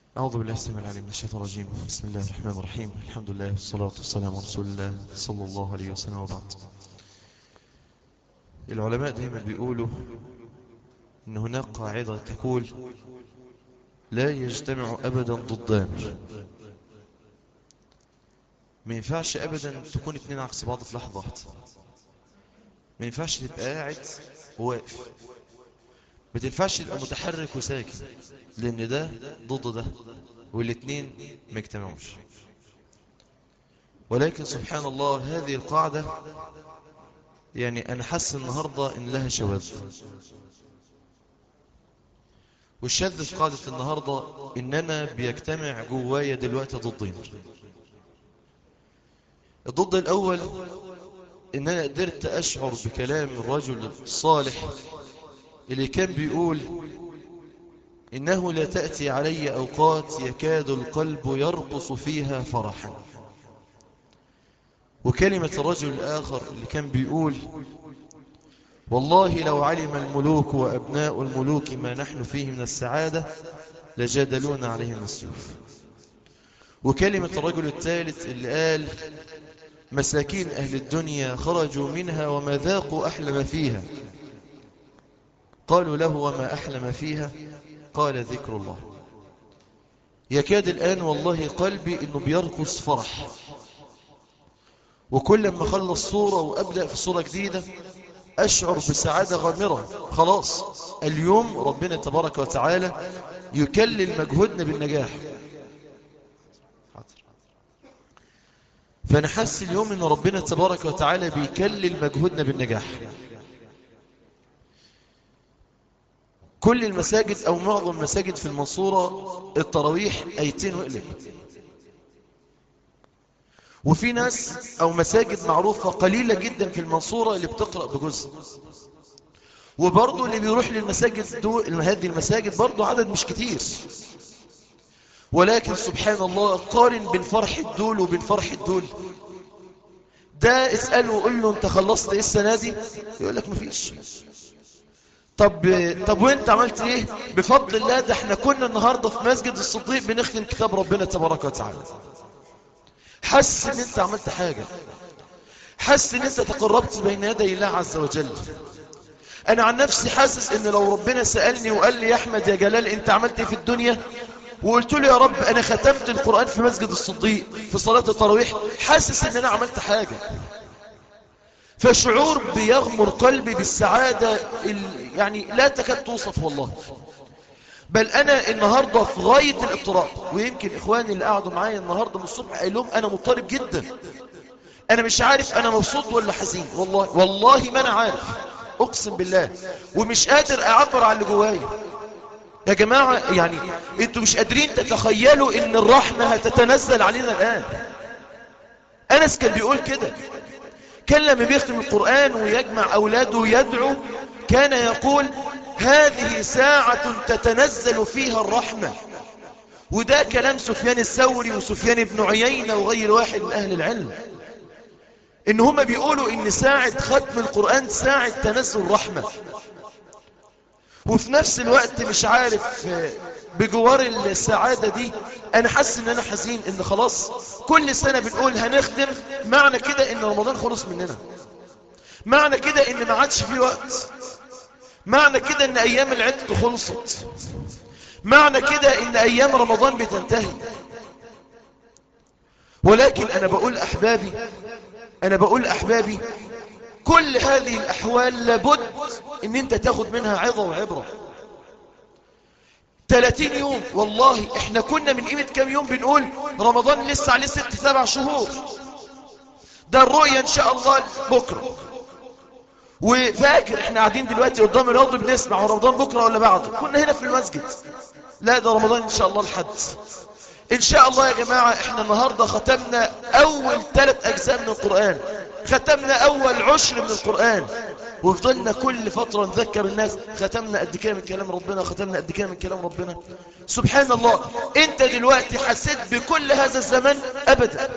أعوذ بالله السميع العليم من الشيطان الرجيم بسم الله الرحمن الرحيم الحمد لله والصلاة والسلام على رسول الله صلى الله عليه وسلم وبعد العلماء دايما بيقولوا أن هناك قاعدة تقول لا يجتمع أبدا ضدان ما ينفعش أبدا تكون اتنين عكس بعض في لحظة واحدة ما ينفعش تبقى قاعد وواقف ما تنفعش تبقى متحرك وساكن لأن ده ضد ده والاتنين ما يجتمعوش ولكن سبحان الله هذه القاعدة يعني أنا حاسس النهاردة إن لها شواذ والشاذ في قاعدة النهاردة إن أنا بيجتمع جوايا دلوقتي ضدين الضد الأول إن أنا قدرت أشعر بكلام الرجل الصالح اللي كان بيقول إنه لا تأتي علي أوقات يكاد القلب يرقص فيها فرحا وكلمة الرجل الآخر اللي كان بيقول والله لو علم الملوك وأبناء الملوك ما نحن فيه من السعادة لجادلون عليهم السيوف وكلمة الرجل الثالث اللي قال مساكين أهل الدنيا خرجوا منها وما ذاقوا أحلى ما فيها قالوا له وما أحلى ما فيها قال ذكر الله يكاد الآن والله قلبي إنه بيرقص فرح وكل ما خلص صورة وأبدأ في صورة جديدة أشعر بسعادة غامرة خلاص اليوم ربنا تبارك وتعالى يكلل مجهودنا بالنجاح فأنا حاسس اليوم أن ربنا تبارك وتعالى بيكلل مجهودنا بالنجاح كل المساجد أو معظم المساجد في المنصورة التراويح أيتين وقلب وفي ناس أو مساجد معروفة قليلة جدا في المنصورة اللي بتقرأ بجزء وبرضه اللي بيروح للمساجد دول هذه المساجد برضه عدد مش كتير ولكن سبحان الله قارن بين فرحة دول وبين فرحة دول ده اسأله وقول له انت خلصت ايه السنة دي يقول لك مفيش طب طب وانت عملت ايه بفضل الله ده احنا كنا النهاردة في مسجد الصديق بنختم كتاب ربنا تبارك وتعالى حس ان انت عملت حاجة حس ان انت تقربت بين يدي الله عز وجل انا عن نفسي حاسس ان لو ربنا سألني وقال لي يا احمد يا جلال انت عملت ايه في الدنيا وقلت له يا رب انا ختمت القرآن في مسجد الصديق في صلاة التراويح حاسس ان انا عملت حاجة فشعور بيغمر قلبي بالسعادة يعني لا تكاد توصف والله بل انا النهاردة في غاية الاضطراب ويمكن اخواني اللي قعدوا معايا النهاردة من الصبح قايل لهم انا مضطرب جدا انا مش عارف انا مبسوط ولا حزين والله والله ما انا عارف اقسم بالله ومش قادر اعبر عن اللي جوايا يا جماعة يعني انتوا مش قادرين تتخيلوا ان الرحمة هتتنزل علينا الان انس كان بيقول كده كان لما بيختم القرآن ويجمع اولاده يدعو كان يقول هذه ساعة تتنزل فيها الرحمة وده كلام سفيان الثوري وسفيان بن عيينة وغير واحد من اهل العلم ان هما بيقولوا ان ساعة ختم القرآن ساعة تنزل الرحمة وفي نفس الوقت مش عارف بجوار السعادة دي انا حاسس ان انا حزين ان خلاص كل سنة بنقول هنخدم معنى كده ان رمضان خلص مننا معنى كده ان ما عادش فيه وقت معنى كده ان ايام العتق خلصت معنى كده ان ايام رمضان بتنتهي ولكن انا بقول احبابي انا بقول احبابي كل هذه الأحوال لابد ان انت تاخد منها عظة وعبرة 30 يوم والله احنا كنا من قيمة كام يوم بنقول رمضان لسه عليه ست سبع شهور ده الرؤية ان شاء الله بكرة وفاكر احنا قاعدين دلوقتي قدام الارض بنسمع رمضان بكرة ولا بعده كنا هنا في المسجد لا ده رمضان ان شاء الله الحد ان شاء الله يا جماعة احنا النهاردة ختمنا اول ثلاث اجزاء من القرآن ختمنا اول عشر من القرآن وفضلنا كل فترة نذكر الناس ختمنا قد كده من كلام ربنا ختمنا قد كده من كلام ربنا سبحان الله انت دلوقتي حسيت بكل هذا الزمن ابدا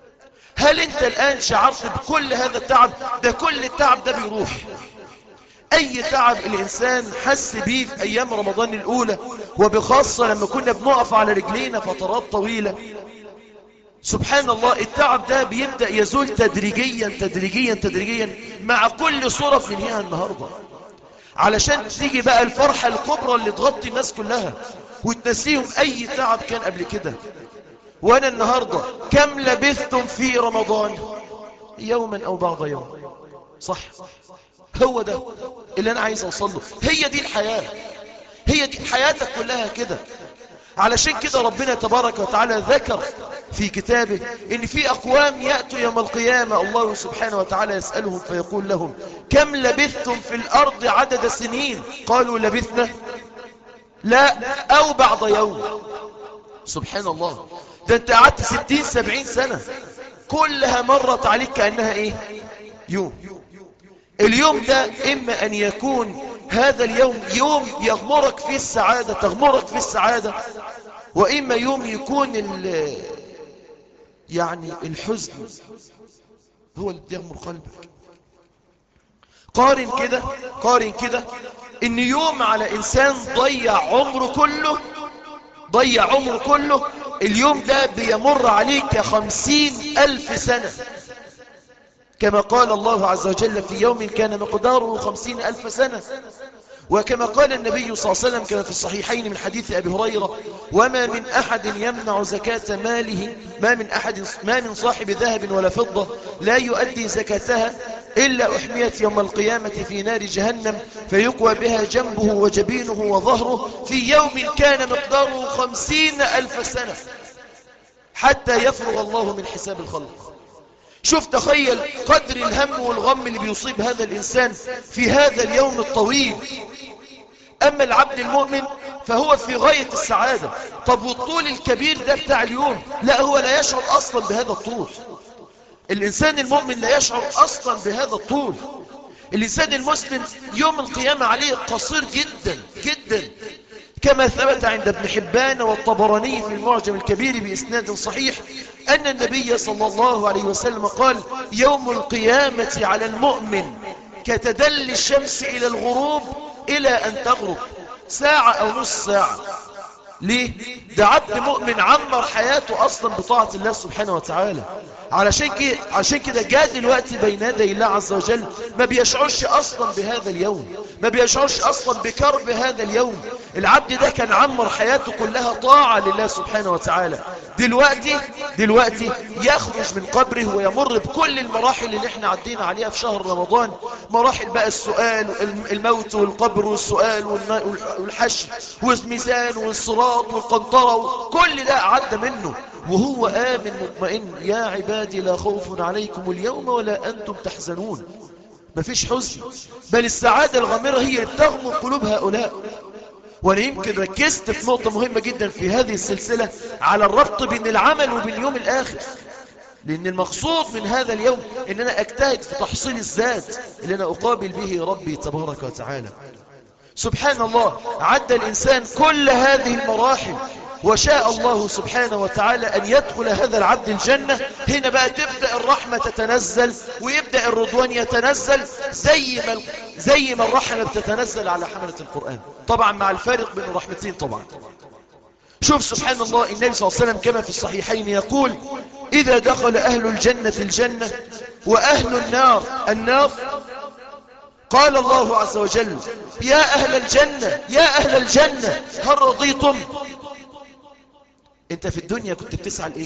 هل انت الان شعرت بكل هذا التعب ده كل التعب ده بيروح أي تعب الإنسان حس بيه في أيام رمضان الأولى وبخاصة لما كنا بنقف على رجلينا فترات طويلة سبحان الله التعب ده بيبدأ يزول تدريجيا تدريجيا تدريجيا مع كل صورة بننهيها النهاردة علشان تيجي بقى الفرحة الكبرى اللي تغطي الناس كلها وتنسيهم أي تعب كان قبل كده وأنا النهاردة كم لبثتم في رمضان يوما أو بعض يوم صح هو ده اللي أنا عايز أوصله هي دي الحياة هي دي حياتك كلها كده علشان كده ربنا تبارك وتعالى ذكر في كتابه ان في اقوام يأتوا يوم القيامة الله سبحانه وتعالى يسألهم فيقول لهم كم لبثتم في الارض عدد سنين قالوا لبثنا لا او بعض يوم سبحان الله ده انت قعدت ستين سبعين سنة كلها مرت عليك كأنها ايه يوم اليوم ده اما ان يكون هذا اليوم يوم يغمرك فيه السعادة تغمرك فيه السعادة وإما يوم يكون يعني الحزن هو اللي بيغمر قلبك قارن كده قارن كده ان يوم على انسان ضيع عمره كله ضيع عمره كله اليوم ده بيمر عليك خمسين الف سنة كما قال الله عز وجل في يوم كان مقداره خمسين ألف سنة وكما قال النبي صلى الله عليه وسلم كما في الصحيحين من حديث أبي هريرة وما من أحد يمنع زكاة ماله ما من أحد ما من صاحب ذهب ولا فضة لا يؤدي زكاتها إلا أحميت يوم القيامة في نار جهنم فيقوى بها جنبه وجبينه وظهره في يوم كان مقداره خمسين ألف سنة حتى يفرغ الله من حساب الخلق شوف تخيل قدر الهم والغم اللي بيصيب هذا الإنسان في هذا اليوم الطويل أما العبد المؤمن فهو في غاية السعادة طب والطول الكبير ده بتاع اليوم لا هو لا يشعر أصلا بهذا الطول الإنسان المؤمن لا يشعر أصلا بهذا الطول الإنسان المسلم يوم القيامة عليه قصير جدا جدا كما ثبت عند ابن حبان والطبراني في المعجم الكبير بإسناد صحيح أن النبي صلى الله عليه وسلم قال يوم القيامة على المؤمن كتدل الشمس إلى الغروب إلى أن تغرب ساعة أو نص ساعة ليه؟ ده عبد مؤمن عمر حياته أصلا بطاعة الله سبحانه وتعالى علشان كده عشان كده جاء دلوقتي بين يدي الله عز وجل ما بيشعرش اصلا بهذا اليوم ما بيشعرش اصلا بكرب هذا اليوم العبد ده كان عمر حياته كلها طاعة لله سبحانه وتعالى دلوقتي دلوقتي يخرج من قبره ويمر بكل المراحل اللي احنا عدينا عليها في شهر رمضان مراحل بقى السؤال الموت والقبر والسؤال والحشر والميزان والصراط والقنطرة كل ده عدى منه وهو آمن مطمئن يا عبادي لا خوف عليكم اليوم ولا أنتم تحزنون مفيش حزن بل السعادة الغامرة هي اللي بتغمر قلوب هؤلاء وانا يمكن ركزت في نقطة مهمة جدا في هذه السلسلة على الربط بين العمل وبين اليوم الآخر لأن المقصود من هذا اليوم أن أنا أجتهد في تحصيل الذات اللي أنا أقابل به ربي تبارك وتعالى سبحان الله عد الإنسان كل هذه المراحل وشاء الله سبحانه وتعالى أن يدخل هذا العبد الجنة هنا بقى تبدأ الرحمة تتنزل ويبدأ الرضوان يتنزل زي ما, زي ما الرحمة بتتنزل على حملة القرآن طبعا مع الفارق بين الرحمتين طبعا شوف سبحان الله النبي صلى الله عليه وسلم كما في الصحيحين يقول إذا دخل أهل الجنة الجنة وأهل النار النار قال الله عز وجل يا أهل الجنة يا أهل الجنة هل رضيتم انت في الدنيا كنت بتسعى لإيه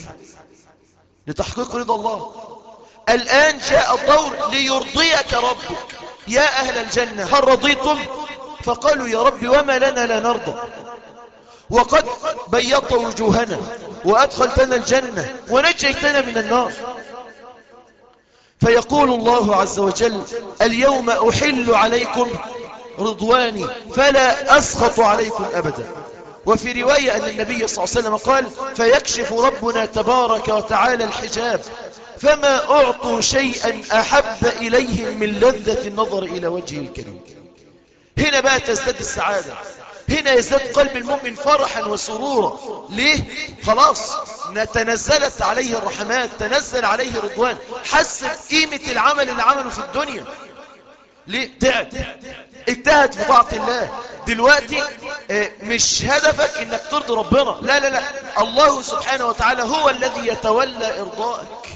لتحقيق رضا الله الآن جاء الدور ليرضيك ربك يا أهل الجنة هل رضيتم فقالوا يا رب وما لنا لا نرضى وقد بيضت وجوهنا وأدخلتنا الجنة ونجيتنا من النار فيقول الله عز وجل اليوم أحل عليكم رضواني فلا أسخط عليكم أبدا وفي رواية أن النبي صلى الله عليه وسلم قال فيكشف ربنا تبارك وتعالى الحجاب فما أعطوا شيئا أحب إليهم من لذة النظر إلى وجهه الكريم هنا بقى تزداد السعادة هنا يزداد قلب المؤمن فرحا وسرورا ليه؟ خلاص تنزلت عليه الرحمات تنزل عليه رضوان حس بقيمة العمل اللي عمله في الدنيا ليه؟ تعب اجتهد في طاعة الله دلوقتي اه مش هدفك انك ترضي ربنا لا لا لا الله سبحانه وتعالى هو الذي يتولى ارضائك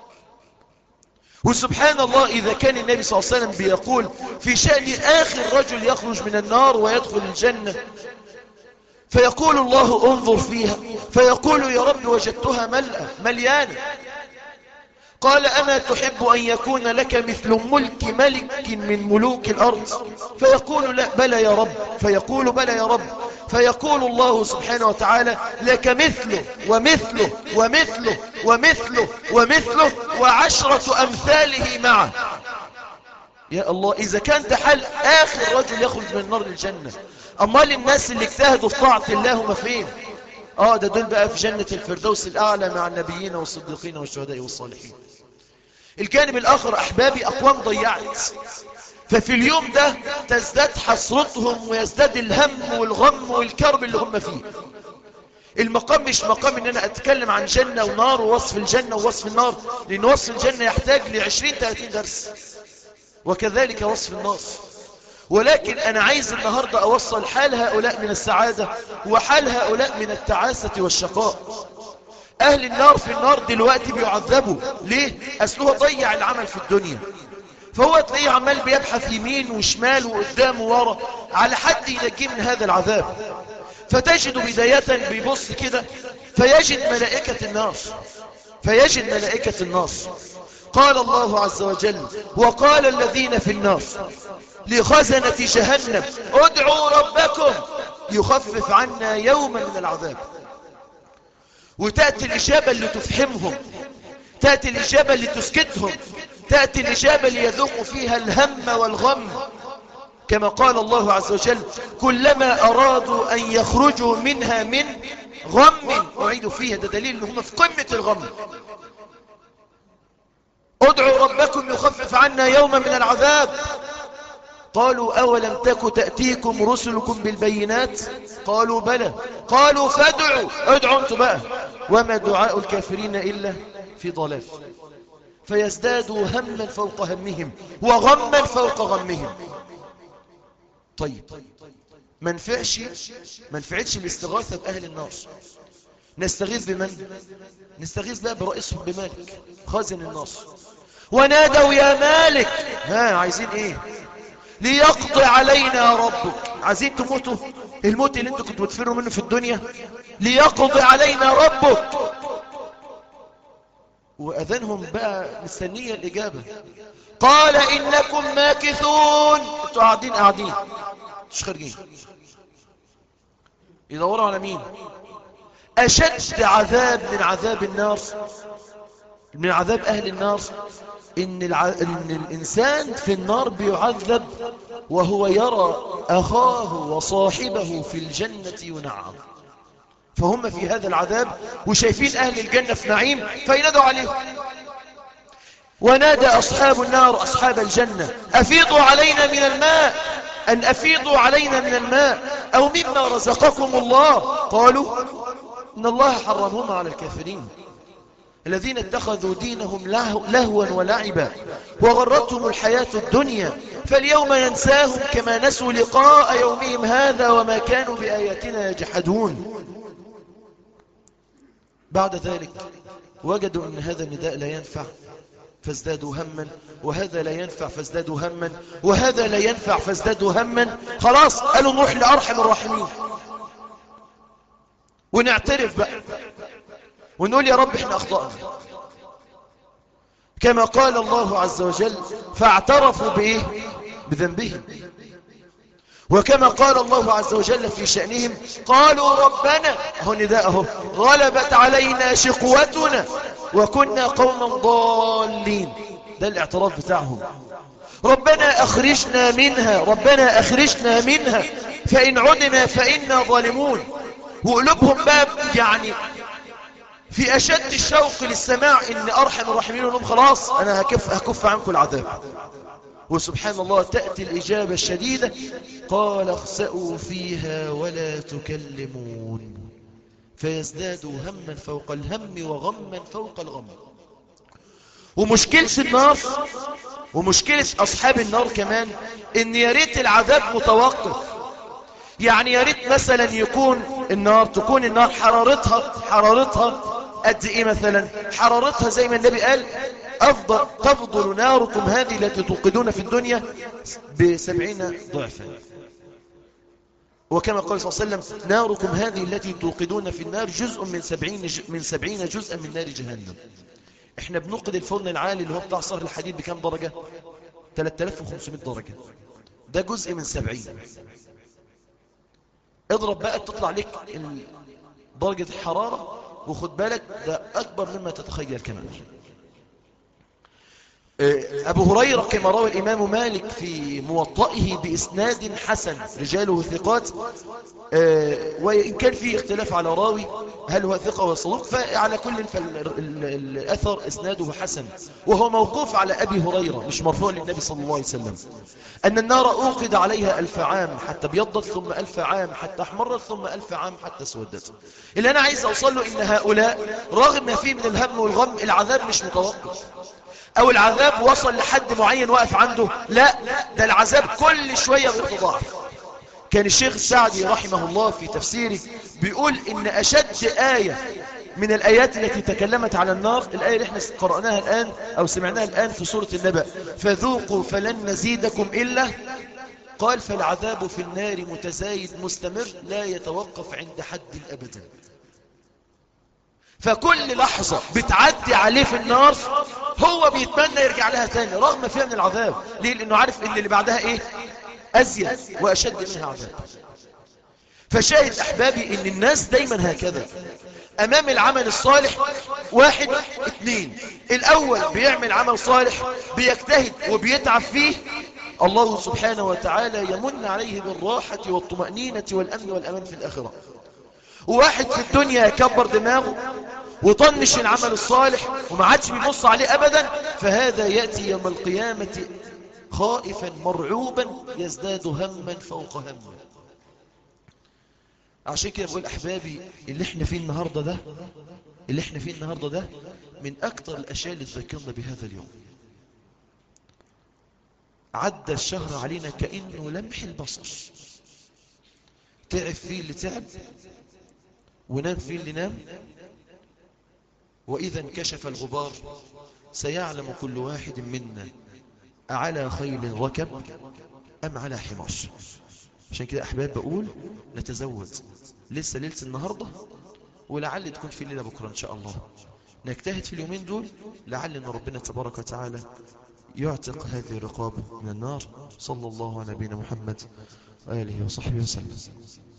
وسبحان الله إذا كان النبي صلى الله عليه وسلم بيقول في شأن آخر رجل يخرج من النار ويدخل الجنة فيقول الله انظر فيها فيقول يا رب وجدتها ملأة مليانة قال أما تحب أن يكون لك مثل ملك ملك من ملوك الأرض فيقول لا بلى يا رب فيقول بلى يا رب فيقول الله سبحانه وتعالى لك مثله ومثله ومثله ومثله ومثله وعشرة أمثاله معه يا الله إذا كان ده حال آخر رجل يخرج من النار للجنة أمال الناس اللي اجتهدوا في طاعة الله هم فين آه ده دول بقى في جنة الفردوس الأعلى مع النبيين والصديقين والشهداء والصالحين الجانب الآخر أحبابي أقوام ضيعت ففي اليوم ده تزداد حسرتهم ويزداد الهم والغم والكرب اللي هم فيه المقام مش مقام ان انا اتكلم عن جنة ونار ووصف الجنة ووصف النار لان وصف الجنة يحتاج لعشرين تلاتين درس وكذلك وصف النار ولكن انا عايز النهاردة اوصل حال هؤلاء من السعادة وحال هؤلاء من التعاسة والشقاء اهل النار في النار دلوقتي بيعذبوا ليه اصله ضيع العمل في الدنيا فهو تلاقيه عمال بيبحث يمين وشمال وقدام وورا على حد ينجيه من هذا العذاب فتجد بداية بيبص كده فيجد ملائكة النار فيجد ملائكة النار قال الله عز وجل وقال الذين في النار لخزنة جهنم ادعوا ربكم يخفف عنا يوما من العذاب وتأتي الإجابة اللي تفهمهم تأتي الإجابة اللي تسكتهم تأتي الإجابة اللي يذوق فيها الهم والغم كما قال الله عز وجل كلما أرادوا أن يخرجوا منها من غم أعيدوا فيها ده دليل أنهم في قمة الغم ادعوا ربكم يخفف عنا يوما من العذاب قالوا أولم تك تأتيكم رسلكم بالبينات قالوا بلى قالوا فادعوا ادعوا انتوا بقى وما دعاء الكافرين إلا في ضلال فيزدادوا هما فوق همهم وغما فوق غمهم طيب ما نفعش ما نفعتش الاستغاثة بأهل النار نستغيث بمن نستغيث بقى برئيسهم بمالك خازن النار ونادوا يا مالك ها عايزين ايه ليقضي علينا ربك عايزين تموتوا الموت اللي انتوا كنتوا بتفروا منه في الدنيا ليقضي علينا ربك وأذانهم بقى مستنية الإجابة قال إنكم ماكثون انتوا قاعدين قاعدين مش خارجين يدوروا على مين أشد عذاب من عذاب النار من عذاب أهل النار إن, الع... إن الإنسان في النار بيعذب وهو يرى أخاه وصاحبه في الجنة ينعم فهم في هذا العذاب وشايفين أهل الجنة في نعيم فينادوا عليهم ونادى أصحاب النار أصحاب الجنة أفيضوا علينا من الماء أن أفيضوا علينا من الماء أو مما رزقكم الله قالوا إن الله حرمهما على الكافرين الذين اتخذوا دينهم لهوا ولعبا وغرتهم الحياة الدنيا فاليوم ينساهم كما نسوا لقاء يومهم هذا وما كانوا بآياتنا يجحدون بعد ذلك وجدوا أن هذا النداء لا ينفع فازدادوا هما وهذا لا ينفع فازدادوا هما وهذا لا ينفع فازدادوا هما خلاص قالوا نروح لأرحم الراحمين ونعترف بقى ونقول يا رب احنا أخطأنا كما قال الله عز وجل فاعترفوا بإيه بذنبهم وكما قال الله عز وجل في شأنهم قالوا ربنا هو نداءه غلبت علينا شقوتنا وكنا قوما ضالين ده الاعتراف بتاعهم ربنا أخرجنا منها ربنا أخرجنا منها فإن عدنا فإنا ظالمون وقلوبهم باب يعني في أشد الشوق للسماع إن أرحم الراحمين ونهم خلاص أنا هكف, هكف عنكم العذاب وسبحان الله تأتي الإجابة الشديدة قال اخسأوا فيها ولا تكلمون فيزدادوا هما فوق الهم وغما فوق الغم ومشكلة النار ومشكلة أصحاب النار كمان إن يا ريت العذاب متوقف يعني يا ريت مثلا يكون النار تكون النار حرارتها حرارتها قد إيه مثلا حرارتها زي ما النبي قال أفضل تفضل ناركم هذه التي توقدون في الدنيا بسبعين ضعفا وكما قال صلى الله عليه وسلم ناركم هذه التي توقدون في النار جزء من سبعين, من سبعين جزءا من نار جهنم احنا بنوقد الفرن العالي اللي هو بتاع صهر الحديد بكام درجة 3500 درجة ده جزء من 70 اضرب بقى تطلع لك درجة الحرارة وخد بالك ده أكبر مما تتخيل كمان أبو هريرة كما روى الإمام مالك في موطئه بإسناد حسن رجاله ثقات وإن كان فيه اختلاف على راوي هل هو ثقة ولا صدوق فعلى كل فالأثر إسناده حسن وهو موقوف على أبي هريرة مش مرفوع للنبي صلى الله عليه وسلم أن النار أوقد عليها ألف عام حتى بيضت ثم ألف عام حتى احمرت ثم ألف عام حتى سودت اللي أنا عايز أوصل له إن هؤلاء رغم ما فيه من الهم والغم العذاب مش متوقف او العذاب وصل لحد معين وقف عنده لا ده العذاب كل شوية بيتضاعف كان الشيخ السعدي رحمه الله في تفسيره بيقول ان اشد آية من الآيات التي تكلمت على النار الآية اللي احنا قرأناها الآن أو سمعناها الآن في سورة النبأ فذوقوا فلن نزيدكم إلا قال فالعذاب في النار متزايد مستمر لا يتوقف عند حد أبدا فكل لحظة بتعدي عليه في النار هو بيتمنى يرجع لها تاني رغم فيها من العذاب ليه لأنه عارف ان اللي بعدها ايه أزيد وأشد منها عذاب فشاهد أحبابي ان الناس دايما هكذا أمام العمل الصالح واحد اثنين الأول بيعمل عمل صالح بيجتهد وبيتعب فيه الله سبحانه وتعالى يمن عليه بالراحة والطمأنينة والأمن والأمان في الآخرة وواحد في الدنيا يكبر دماغه وطنش العمل الصالح وما عادش بيبص عليه أبدا فهذا يأتي يوم القيامة خائفا مرعوبا يزداد هما فوق هم عشان كده بقول أحبابي اللي احنا فيه النهاردة ده اللي احنا فيه النهاردة ده من أكتر الأشياء اللي تذكرنا بهذا اليوم عدى الشهر علينا كأنه لمح البصر تعب فيه اللي تعب ونام فيه اللي نام وإذا انكشف الغبار سيعلم كل واحد منا أعلى خيل ركب أم على حمار عشان كده أحباب بقول نتزود لسه ليلة النهاردة ولعل تكون في ليلة بكرة إن شاء الله نجتهد في اليومين دول لعل أن ربنا تبارك وتعالى يعتق هذه الرقاب من النار صلى الله على نبينا محمد وآله وصحبه وسلم